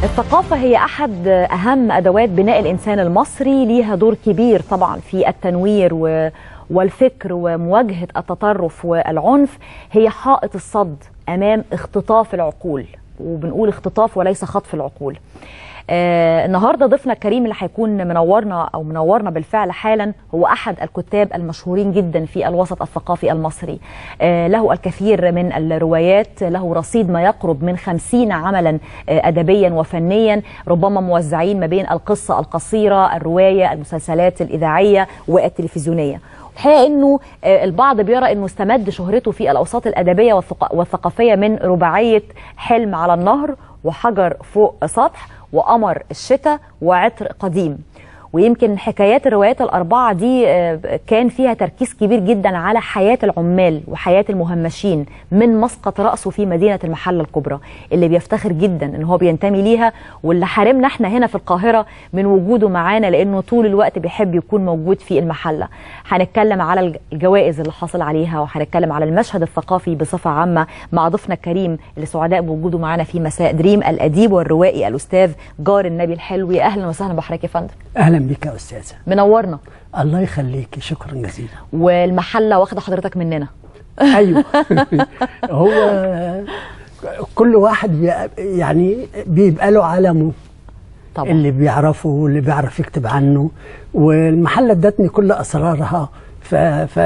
الثقافة هي أحد أهم أدوات بناء الإنسان المصري ليها دور كبير طبعا في التنوير و... والفكر ومواجهة التطرف والعنف هي حائط الصد أمام اختطاف العقول وبنقول اختطاف وليس خطف العقول آه النهارده ضيفنا الكريم اللي هيكون منورنا او منورنا بالفعل حالا هو احد الكتاب المشهورين جدا في الوسط الثقافي المصري آه له الكثير من الروايات له رصيد ما يقرب من خمسين عملا آه ادبيا وفنيا ربما موزعين ما بين القصه القصيره الروايه المسلسلات الاذاعيه والتلفزيونيه الحقيقه انه البعض بيرى انه استمد شهرته في الاوساط الادبيه والثقافيه من رباعيه حلم على النهر وحجر فوق سطح وقمر الشتاء وعطر قديم ويمكن حكايات الروايات الأربعة دي كان فيها تركيز كبير جدا على حياة العمال وحياة المهمشين من مسقط رأسه في مدينة المحلة الكبرى اللي بيفتخر جدا ان هو بينتمي ليها واللي حارمنا احنا هنا في القاهرة من وجوده معانا لأنه طول الوقت بيحب يكون موجود في المحلة هنتكلم على الجوائز اللي حاصل عليها وهنتكلم على المشهد الثقافي بصفة عامة مع ضيفنا الكريم اللي سعداء بوجوده معانا في مساء دريم الأديب والروائي الأستاذ جار النبي الحلوي أهلا وسهلا بحضرتك يا فندم اهلا بك يا استاذه منورنا الله يخليكي شكرا جزيلا والمحله واخده حضرتك مننا ايوه هو كل واحد بي يعني بيبقى له عالمه طبعا اللي بيعرفه واللي بيعرف يكتب عنه والمحله ادتني كل اسرارها ف ف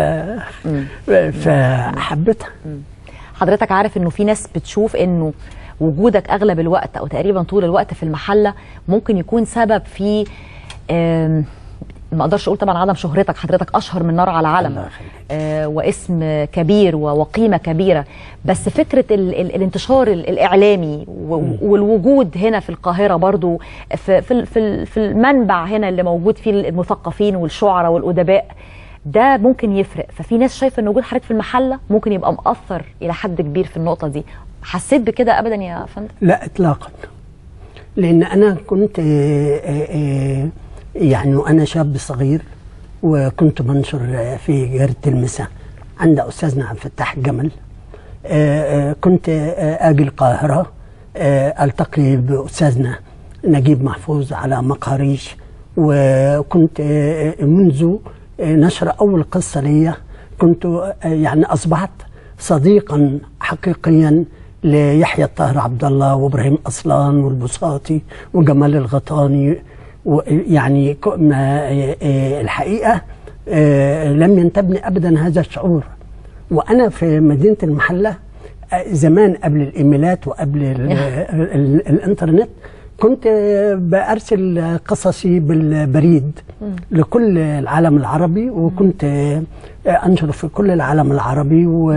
فحبيتها حضرتك عارف انه في ناس بتشوف انه وجودك اغلب الوقت او تقريبا طول الوقت في المحله ممكن يكون سبب في ما اقدرش اقول طبعا عدم شهرتك حضرتك اشهر من نار على علم آه واسم كبير وقيمه كبيره بس فكره ال ال الانتشار الاعلامي والوجود هنا في القاهره برضو في في في, في المنبع هنا اللي موجود فيه المثقفين والشعراء والادباء ده ممكن يفرق ففي ناس شايفه ان وجود حضرتك في المحله ممكن يبقى مأثر الى حد كبير في النقطه دي حسيت بكده ابدا يا فندم لا اطلاقا لان انا كنت يعني وانا شاب صغير وكنت بنشر في جريده المساء عند استاذنا عبد الفتاح الجمل كنت اجي القاهره التقي باستاذنا نجيب محفوظ على مقهريش وكنت منذ نشر اول قصه ليا كنت يعني اصبحت صديقا حقيقيا ليحيى الطاهر عبد الله وابراهيم اصلان والبساطي وجمال الغطاني يعني الحقيقه لم ينتابني ابدا هذا الشعور وانا في مدينه المحله زمان قبل الايميلات وقبل ال ال الانترنت كنت بارسل قصصي بالبريد لكل العالم العربي وكنت انشر في كل العالم العربي و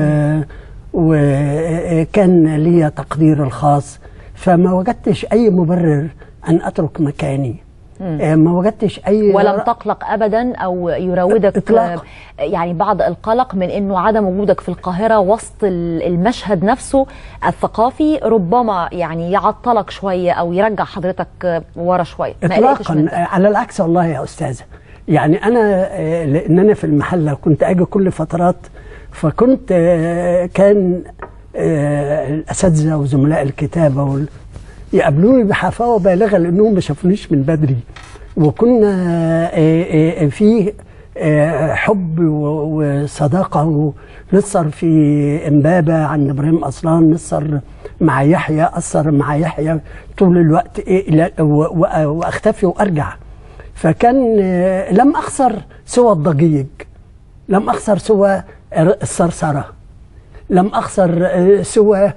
وكان لي تقدير الخاص فما وجدتش اي مبرر ان اترك مكاني ما وجدتش اي ولم تقلق ابدا او يراودك إطلاق. يعني بعض القلق من انه عدم وجودك في القاهره وسط المشهد نفسه الثقافي ربما يعني يعطلك شويه او يرجع حضرتك ورا شويه اطلاقا على العكس والله يا استاذه يعني انا لان انا في المحله كنت اجي كل فترات فكنت كان الاساتذه وزملاء الكتابه وال يقابلوني بحفاوه بالغه لانهم ما شافونيش من بدري وكنا في حب وصداقه ونصر في امبابه عند ابراهيم اصلان نصر مع يحيى اثر مع يحيى طول الوقت واختفي وارجع فكان لم اخسر سوى الضجيج لم اخسر سوى الثرثره لم اخسر سوى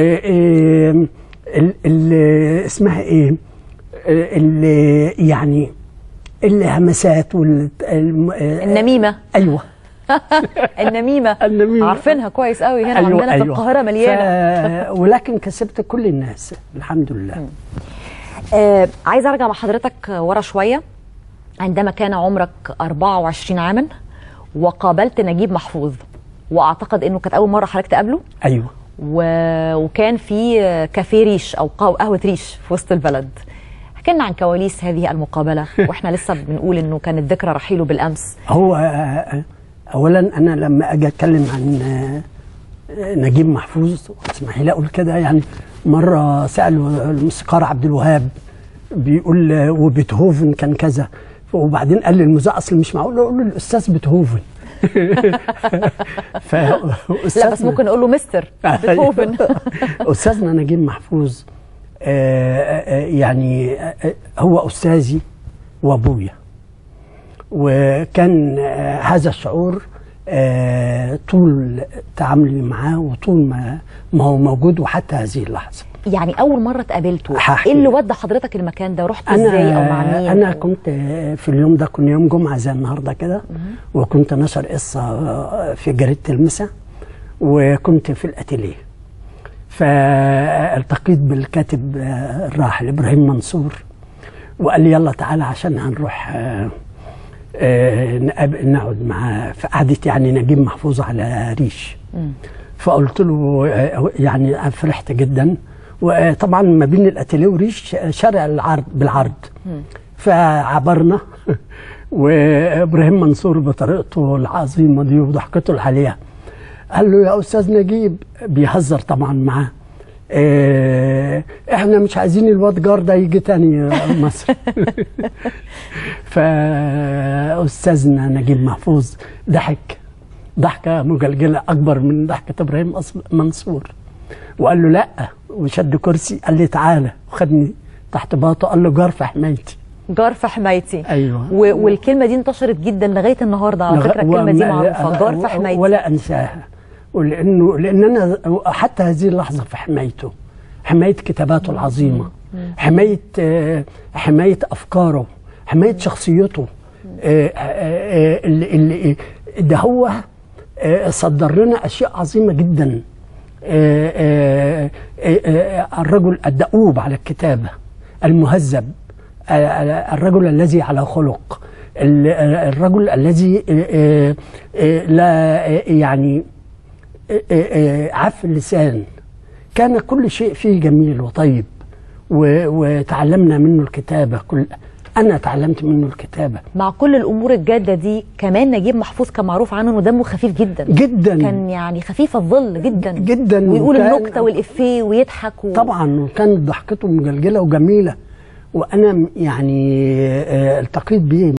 اللي اسمها ايه اللي يعني الهمسات وال النميمه ايوه النميمه النميمه عارفينها كويس قوي هنا أيوة عندنا أيوة في القاهره مليانه ف... ولكن كسبت كل الناس الحمد لله آه عايزه ارجع مع حضرتك ورا شويه عندما كان عمرك 24 عاما وقابلت نجيب محفوظ واعتقد انه كانت اول مره حضرتك تقابله ايوه و... وكان في كافيه ريش او قهوه ريش في وسط البلد احكي لنا عن كواليس هذه المقابله واحنا لسه بنقول انه كانت ذكرى رحيله بالامس هو اولا انا لما اجي اتكلم عن نجيب محفوظ اسمحي لي اقول كده يعني مره سالوا الموسيقار عبد الوهاب بيقول وبيتهوفن كان كذا وبعدين قال للمذيع اصل مش معقول اقول له الاستاذ بيتهوفن ف لا بس ممكن اقول له مستر بيتهوفن استاذنا نجيب محفوظ آه، آه، يعني آه، هو استاذي وابويا وكان آه، هذا الشعور آه، طول تعاملي معاه وطول ما ما هو موجود وحتى هذه اللحظه يعني اول مره اتقابلته هحكي ايه اللي لك. ودى حضرتك المكان ده رحت ازاي او مع مين انا كنت في اليوم ده كان يوم جمعه زي النهارده كده وكنت نشر قصه في جريده المسا وكنت في الاتيليه فالتقيت بالكاتب الراحل ابراهيم منصور وقال لي يلا تعالى عشان هنروح آه، آه، نقاب- نقعد معاه فقعدة يعني نجيب محفوظ على ريش فقلت له آه، يعني فرحت جدا وطبعا ما بين الاتيليه وريش شارع العرض بالعرض فعبرنا وابراهيم منصور بطريقته العظيمه دي وضحكته العاليه قال له يا استاذ نجيب بيهزر طبعا معاه إيه احنا مش عايزين الواد جار ده يجي تاني مصر فاستاذنا نجيب محفوظ ضحك ضحكه مجلجله اكبر من ضحكه ابراهيم أص- منصور وقال له لا وشد كرسي قال لي تعالى وخدني تحت باطه قال له جار في حمايتي جار في حمايتي ايوه و- والكلمه دي انتشرت جدا لغايه النهارده على لغ- فكره الكلمه دي وما- معروفه جار في حمايتي ولا انساها ولانه لان انا حتى هذه اللحظه في حمايته حمايه كتاباته العظيمه حمايه آه، حمايه افكاره حمايه شخصيته آه، آه، آه، اللي اللي ده هو آه، صدر لنا اشياء عظيمه جدا آه، آه، آه، آه، الرجل الدؤوب على الكتابه المهذب آه، آه، الرجل الذي على خلق ال- آه، الرجل الذي آه، آه، لا آه، يعني آه، آه، عف اللسان كان كل شيء فيه جميل وطيب و- وتعلمنا منه الكتابة كل أنا تعلمت منه الكتابة مع كل الامور الجاده دي كمان نجيب محفوظ كان معروف عنه انه دمه خفيف جدا جدا كان يعني خفيف الظل جدا جدا ويقول وكان- النكته والافيه ويضحك و... طبعا وكانت ضحكته مجلجلة وجميلة وأنا يعني آه، التقيت بيه